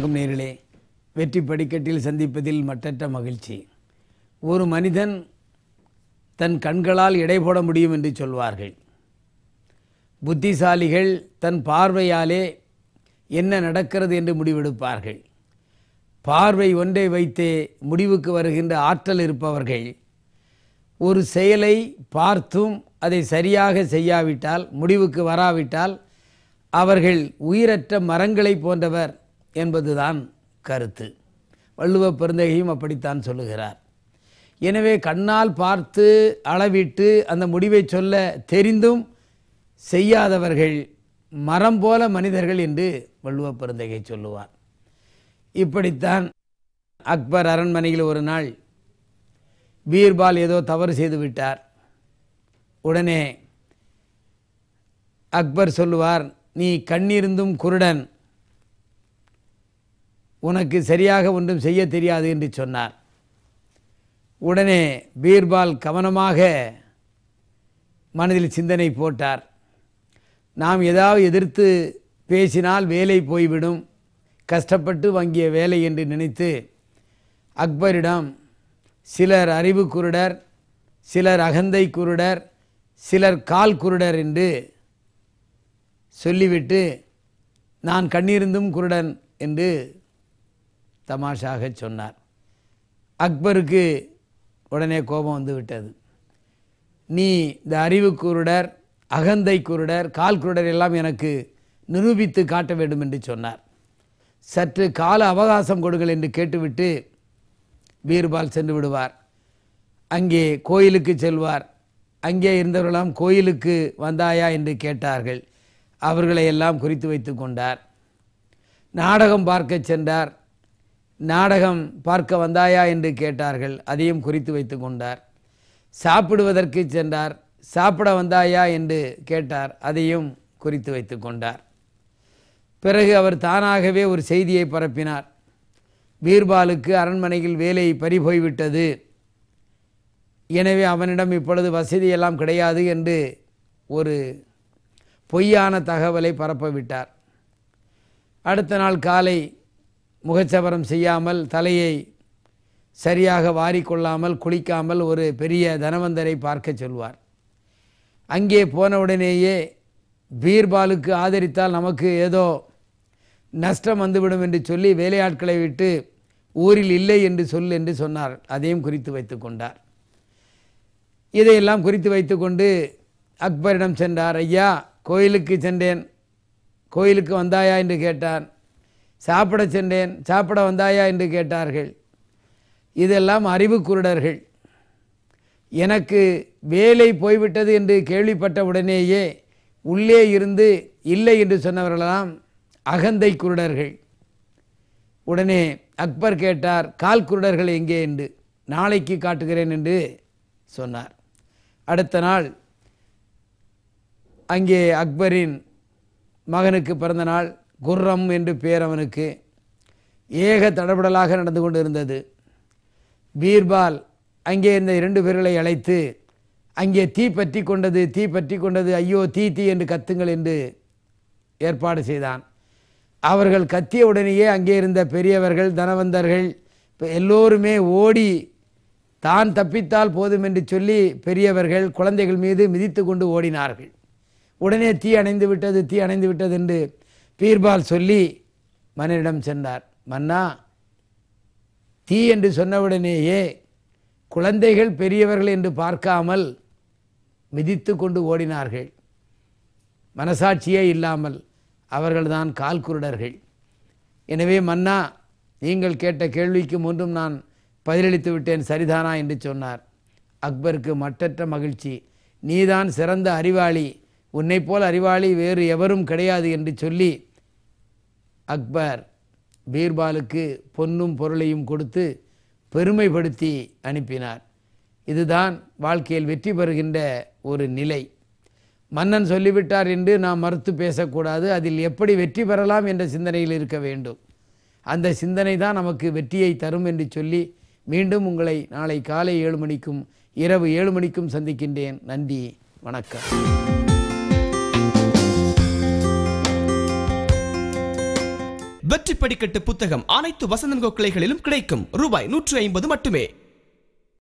வணக்கம் நேர்களே வெற்றி படிக்கட்டில் சந்திப்பதில் மட்டற்ற மகிழ்ச்சி ஒரு மனிதன் தன் கண்களால் எடை போட முடியும் என்று சொல்வார்கள் புத்திசாலிகள் தன் பார்வையாலே என்ன நடக்கிறது என்று முடிவெடுப்பார்கள் பார்வை ஒன்றை வைத்தே முடிவுக்கு வருகின்ற ஆற்றல் இருப்பவர்கள் ஒரு செயலை பார்த்தும் அதை சரியாக செய்யாவிட்டால் முடிவுக்கு வராவிட்டால் அவர்கள் உயிரற்ற மரங்களை போன்றவர் என்பதுதான் கருத்து வள்ளுவ பெருந்தகையும் அப்படித்தான் சொல்லுகிறார் எனவே கண்ணால் பார்த்து அளவிட்டு அந்த முடிவை சொல்ல தெரிந்தும் செய்யாதவர்கள் மரம் போல மனிதர்கள் என்று வள்ளுவ பெருந்தகை சொல்லுவார் இப்படித்தான் அக்பர் அரண்மனையில் ஒரு நாள் பீர்பால் ஏதோ தவறு செய்து விட்டார் உடனே அக்பர் சொல்லுவார் நீ கண்ணிருந்தும் குருடன் உனக்கு சரியாக ஒன்றும் செய்ய தெரியாது என்று சொன்னார் உடனே பீர்பால் கவனமாக மனதில் சிந்தனை போட்டார் நாம் ஏதாவது எதிர்த்து பேசினால் வேலை போய்விடும் கஷ்டப்பட்டு வாங்கிய வேலை என்று நினைத்து அக்பரிடம் சிலர் அறிவு குருடர் சிலர் அகந்தை குருடர் சிலர் கால் குருடர் என்று சொல்லிவிட்டு நான் கண்ணிருந்தும் குருடன் என்று தமாஷாக சொன்னார் அக்பருக்கு உடனே கோபம் வந்து விட்டது நீ இந்த அறிவு குருடர் அகந்தை குருடர் கால் குருடர் எல்லாம் எனக்கு நிரூபித்து காட்ட வேண்டும் என்று சொன்னார் சற்று கால அவகாசம் கொடுங்கள் என்று கேட்டுவிட்டு பீர்பால் சென்று விடுவார் அங்கே கோயிலுக்கு செல்வார் அங்கே இருந்தவர்களாம் கோயிலுக்கு வந்தாயா என்று கேட்டார்கள் அவர்களை எல்லாம் குறித்து வைத்து கொண்டார் நாடகம் பார்க்க சென்றார் நாடகம் பார்க்க வந்தாயா என்று கேட்டார்கள் அதையும் குறித்து வைத்து கொண்டார் சாப்பிடுவதற்கு சென்றார் சாப்பிட வந்தாயா என்று கேட்டார் அதையும் குறித்து வைத்து கொண்டார் பிறகு அவர் தானாகவே ஒரு செய்தியை பரப்பினார் பீர்பாலுக்கு அரண்மனையில் வேலை பறிபோய்விட்டது எனவே அவனிடம் இப்பொழுது வசதியெல்லாம் கிடையாது என்று ஒரு பொய்யான தகவலை பரப்பவிட்டார் அடுத்த நாள் காலை முகச்சவரம் செய்யாமல் தலையை சரியாக வாரிக்கொள்ளாமல் குளிக்காமல் ஒரு பெரிய தனவந்தரை பார்க்க சொல்வார் அங்கே போனவுடனேயே பீர்பாலுக்கு ஆதரித்தால் நமக்கு ஏதோ நஷ்டம் வந்துவிடும் என்று சொல்லி வேலையாட்களை விட்டு ஊரில் இல்லை என்று சொல் என்று சொன்னார் அதையும் குறித்து வைத்து கொண்டார் இதையெல்லாம் குறித்து வைத்துக்கொண்டு அக்பரிடம் சென்றார் ஐயா கோயிலுக்கு சென்றேன் கோயிலுக்கு வந்தாயா என்று கேட்டான் சாப்பிட சென்றேன் சாப்பிட வந்தாயா என்று கேட்டார்கள் இதெல்லாம் அறிவு குருடர்கள் எனக்கு வேலை போய்விட்டது என்று கேள்விப்பட்ட உடனேயே உள்ளே இருந்து இல்லை என்று சொன்னவர்களெல்லாம் அகந்தை குருடர்கள் உடனே அக்பர் கேட்டார் கால் குருடர்கள் எங்கே என்று நாளைக்கு காட்டுகிறேன் என்று சொன்னார் அடுத்த நாள் அங்கே அக்பரின் மகனுக்கு பிறந்த நாள் குர்ரம் என்று பேர் அவனுக்கு ஏக தடபடலாக நடந்து கொண்டு இருந்தது பீர்பால் அங்கே இருந்த இரண்டு பேர்களை அழைத்து அங்கே தீ பற்றி கொண்டது தீ பற்றி கொண்டது ஐயோ தீ தீ என்று கத்துங்கள் என்று ஏற்பாடு செய்தான் அவர்கள் கத்திய உடனேயே அங்கே இருந்த பெரியவர்கள் தனவந்தர்கள் இப்ப எல்லோருமே ஓடி தான் தப்பித்தால் போதும் என்று சொல்லி பெரியவர்கள் குழந்தைகள் மீது மிதித்து கொண்டு ஓடினார்கள் உடனே தீ அணைந்து விட்டது தீ அணைந்து விட்டது என்று பீர்பால் சொல்லி மன்னனிடம் சென்றார் மன்னா தீ என்று சொன்னவுடனேயே குழந்தைகள் பெரியவர்கள் என்று பார்க்காமல் மிதித்து கொண்டு ஓடினார்கள் மனசாட்சியே இல்லாமல் அவர்கள்தான் கால் குருடர்கள் எனவே மன்னா நீங்கள் கேட்ட கேள்விக்கு முன்றும் நான் பதிலளித்து விட்டேன் சரிதானா என்று சொன்னார் அக்பருக்கு மட்டற்ற மகிழ்ச்சி நீதான் சிறந்த அறிவாளி உன்னைப் போல் அறிவாளி வேறு எவரும் கிடையாது என்று சொல்லி அக்பர் பீர்பாலுக்கு பொன்னும் பொருளையும் கொடுத்து பெருமைப்படுத்தி அனுப்பினார் இதுதான் வாழ்க்கையில் வெற்றி பெறுகின்ற ஒரு நிலை மன்னன் சொல்லிவிட்டார் என்று நாம் மறுத்து பேசக்கூடாது அதில் எப்படி வெற்றி பெறலாம் என்ற சிந்தனையில் இருக்க வேண்டும் அந்த சிந்தனை தான் நமக்கு வெற்றியை தரும் என்று சொல்லி மீண்டும் உங்களை நாளை காலை ஏழு மணிக்கும் இரவு ஏழு மணிக்கும் சந்திக்கின்றேன் நன்றி வணக்கம் வெற்றி படிக்கட்டு புத்தகம் அனைத்து வசந்தன்கோ கிளைகளிலும் கிடைக்கும் ரூபாய் நூற்று ஐம்பது மட்டுமே